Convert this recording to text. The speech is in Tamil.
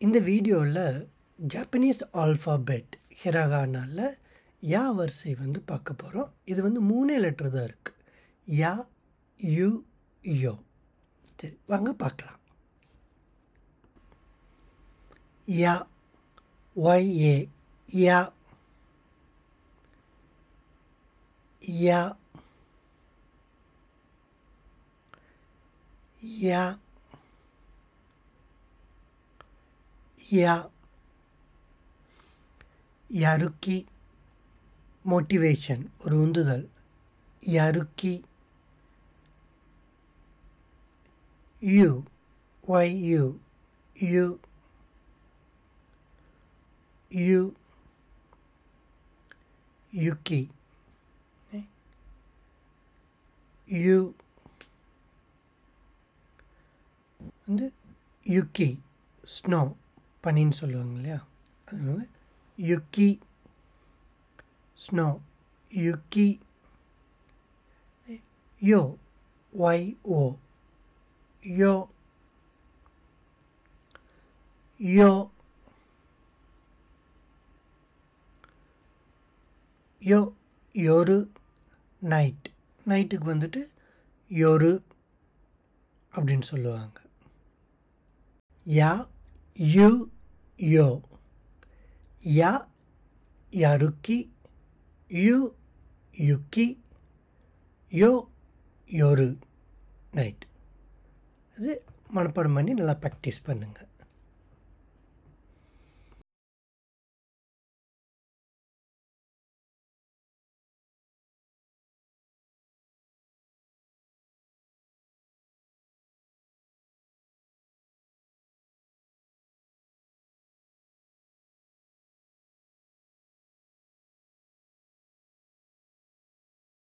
இந்த வீடியோவில் ஜாப்பனீஸ் ஆல்ஃபாபெட் ஹிரகானால யா வரிசை வந்து பார்க்க போகிறோம் இது வந்து மூணே லெட்டர் தான் இருக்குது யா யு யோ சரி வாங்க பார்க்கலாம் யா ஒய்ஏ யா யா யா யா யாருக்கி மோட்டிவேஷன் ஒரு உந்துதல் யாருக்கி யூ ஒய் யூ யூ யூ யுக்கி யூ வந்து யுக்கி ஸ்னோ பனின்னு சொல்லுவாங்க இல்லையா அதனால யுக்கி ஸ்னோ யுக்கி யோ ஒய் ஓ யோ யோ யோ யோரு நைட் நைட்டுக்கு வந்துட்டு யோரு அப்படின்னு சொல்லுவாங்க யா யு யோ யா யாருக்கி யு யுக்கி யோ யோரு நைட் இது மனப்பாடம் பண்ணி நல்லா ப்ராக்டிஸ் பண்ணுங்கள்